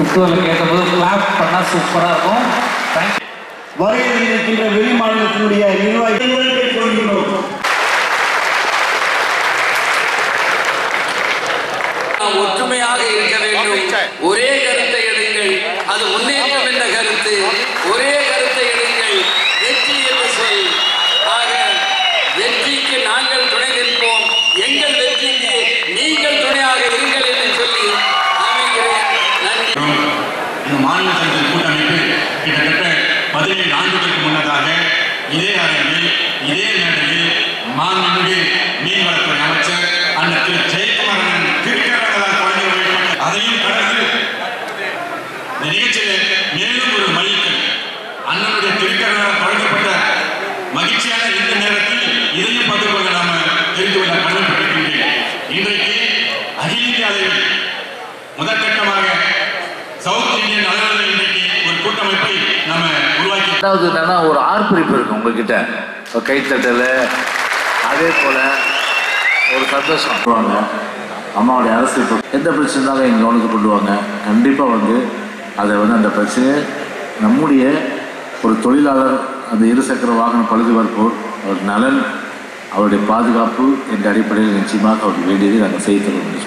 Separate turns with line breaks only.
குத்துவல் கேட்டபோது கிளாப் பண்ணால் சூப்பராக இருக்கும் தேங்க்யூ
வருகை இருக்கின்ற வெளி மாநிலத்தினுடைய நிர்வாகிகள் கேட்டுக்கொள்கிறோம்
நாம் ஒற்றுமையாக இருக்க வேண்டும் ஒரே கருத்தை எடுங்கள் அது முன்னேற்றம் என்ற கருத்து ஒரே கருத்தை எடுங்கள் வெற்றி என்று சொல் ஆக வெற்றிக்கு நாங்கள் துணை நிற்போம் எங்கள் வெற்றிக்கு நீங்கள் துணையாக இருங்கள் என்று சொல்லி அமைகிறேன் நன்றி
இந்த மாநில சங்க கூட்டமைப்பு கிட்டத்தட்ட பதினேழு ஆண்டுகளுக்கு முன்னதாக இதே அரங்கில் இதே மேடையில் மாண்புமிகு மீன்வளத்துறை அமைச்சர் அண்ணன் திரு ஜெயக்குமாரன் திருக்கரங்களால் தொடங்கி வைக்கப்பட்ட அதையும் கடந்து இந்த நிகழ்ச்சியில் மேலும் ஒரு மைல்கல் அண்ணனுடைய திருக்கரங்களால் தொடங்கப்பட்ட மகிழ்ச்சியான இந்த நேரத்தில் இதையும் பகிர்ந்து கொள்ள நாம தெரிந்து கொள்ள கடமைப்பட்டிருக்கின்றேன் இன்றைக்கு அகில இந்திய அளவில் முதற்கட்டமாக சவுத் இந்தியன் அளவில் இன்றைக்கு ஒரு கூட்டமைப்பை நாம உருவாக்கி
ரெண்டாவது என்னன்னா ஒரு ஆர்ப்பரிப்பு இருக்கும் உங்ககிட்ட ஒரு கைத்தட்டல் அதே போல ஒரு சந்தோஷம் சொல்லுவாங்க அம்மாவுடைய அரசு இப்போ எந்த பிரச்சனை இருந்தாலும் எங்கள் கவனத்துக்கு கொண்டுவாங்க கண்டிப்பாக வந்து அதை வந்து அந்த பிரச்சனையை நம்முடைய ஒரு தொழிலாளர் அந்த இருசக்கர வாகன பழுது பார்ப்போர் அவர் நலன் அவருடைய பாதுகாப்பு என்ற அடிப்படையில் நிச்சயமாக அவர் வேண்டியதை நாங்கள் செய்து தருவோம்